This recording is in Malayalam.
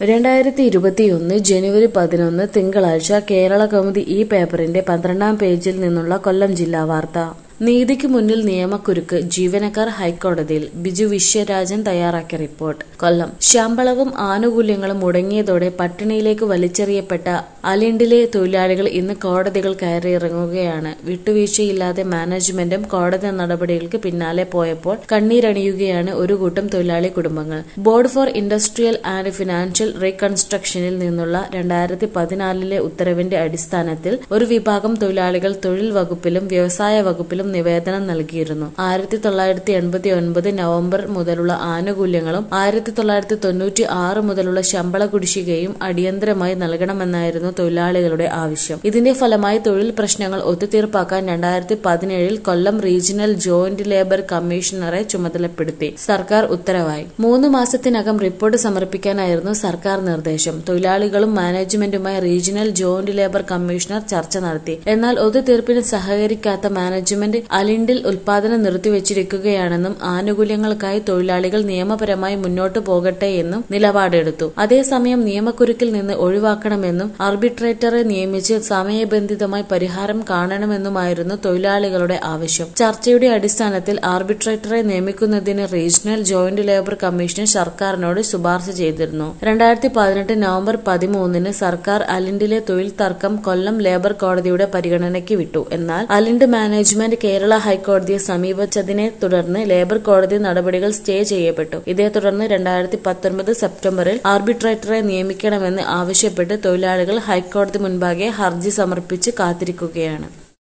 രണ്ടായിരത്തി ഇരുപത്തിയൊന്ന് ജനുവരി പതിനൊന്ന് തിങ്കളാഴ്ച കേരള കൗമുദി ഈ പേപ്പറിന്റെ പന്ത്രണ്ടാം പേജിൽ നിന്നുള്ള കൊല്ലം ജില്ലാ വാർത്ത നീതിക്ക് മുന്നിൽ നിയമക്കുരുക്ക് ജീവനക്കാർ ഹൈക്കോടതിയിൽ ബിജു വിശ്വരാജൻ തയ്യാറാക്കിയ റിപ്പോർട്ട് കൊല്ലം ശമ്പളവും ആനുകൂല്യങ്ങളും മുടങ്ങിയതോടെ പട്ടിണിയിലേക്ക് വലിച്ചെറിയപ്പെട്ട അലിൻഡിലെ തൊഴിലാളികൾ ഇന്ന് കോടതികൾ കയറിയിറങ്ങുകയാണ് വിട്ടുവീഴ്ചയില്ലാതെ മാനേജ്മെന്റും കോടതി നടപടികൾക്ക് പിന്നാലെ പോയപ്പോൾ കണ്ണീരണിയുകയാണ് ഒരു കൂട്ടം തൊഴിലാളി കുടുംബങ്ങൾ board for industrial and financial റീകൺസ്ട്രക്ഷനിൽ നിന്നുള്ള രണ്ടായിരത്തി പതിനാലിലെ ഉത്തരവിന്റെ അടിസ്ഥാനത്തിൽ ഒരു വിഭാഗം തൊഴിലാളികൾ തൊഴിൽ വകുപ്പിലും വ്യവസായ വകുപ്പിലും നിവേദനം നൽകിയിരുന്നു ആയിരത്തി തൊള്ളായിരത്തി എൺപത്തി ഒൻപത് നവംബർ മുതലുള്ള ആനുകൂല്യങ്ങളും ആയിരത്തി തൊള്ളായിരത്തി തൊണ്ണൂറ്റി ആറ് മുതലുള്ള ശമ്പള കുടിശ്ശികയും അടിയന്തരമായി നൽകണമെന്നായിരുന്നു തൊഴിലാളികളുടെ ആവശ്യം ഇതിന്റെ ഫലമായി തൊഴിൽ പ്രശ്നങ്ങൾ ഒത്തുതീർപ്പാക്കാൻ രണ്ടായിരത്തി പതിനേഴിൽ കൊല്ലം റീജിയണൽ ജോയിന്റ് ലേബർ കമ്മീഷണറെ ചുമതലപ്പെടുത്തി സർക്കാർ ഉത്തരവായി മൂന്ന് മാസത്തിനകം റിപ്പോർട്ട് സമർപ്പിക്കാനായിരുന്നു സർക്കാർ നിർദ്ദേശം തൊഴിലാളികളും മാനേജ്മെന്റുമായി റീജിയണൽ ജോയിന്റ് ലേബർ കമ്മീഷണർ ചർച്ച നടത്തി എന്നാൽ ഒത്തുതീർപ്പിന് സഹകരിക്കാത്ത മാനേജ്മെന്റ് അലിൻഡിൽ ഉൽപാദനം നിർത്തിവച്ചിരിക്കുകയാണെന്നും ആനുകൂല്യങ്ങൾക്കായി തൊഴിലാളികൾ നിയമപരമായി മുന്നോട്ടു പോകട്ടെ എന്നും നിലപാടെടുത്തു അതേസമയം നിയമക്കുരുക്കിൽ നിന്ന് ഒഴിവാക്കണമെന്നും ആർബിട്രേറ്ററെ നിയമിച്ച് സമയബന്ധിതമായി പരിഹാരം കാണണമെന്നുമായിരുന്നു തൊഴിലാളികളുടെ ആവശ്യം ചർച്ചയുടെ അടിസ്ഥാനത്തിൽ ആർബിട്രേറ്ററെ നിയമിക്കുന്നതിന് റീജിയണൽ ജോയിന്റ് ലേബർ കമ്മീഷൻ സർക്കാരിനോട് ശുപാർശ ചെയ്തിരുന്നു രണ്ടായിരത്തി പതിനെട്ട് നവംബർ പതിമൂന്നിന് സർക്കാർ അലിൻഡിലെ തൊഴിൽ തർക്കം കൊല്ലം ലേബർ കോടതിയുടെ പരിഗണനയ്ക്ക് വിട്ടു എന്നാൽ അലിൻഡ് മാനേജ്മെന്റ് കേരള ഹൈക്കോടതിയെ സമീപിച്ചതിനെ തുടർന്ന് ലേബർ കോടതി നടപടികൾ സ്റ്റേ ചെയ്യപ്പെട്ടു ഇതേ തുടർന്ന് രണ്ടായിരത്തി പത്തൊൻപത് സെപ്റ്റംബറിൽ ആർബിട്രേറ്ററെ നിയമിക്കണമെന്ന് ആവശ്യപ്പെട്ട് തൊഴിലാളികൾ ഹൈക്കോടതി മുൻപാകെ ഹർജി സമർപ്പിച്ച് കാത്തിരിക്കുകയാണ്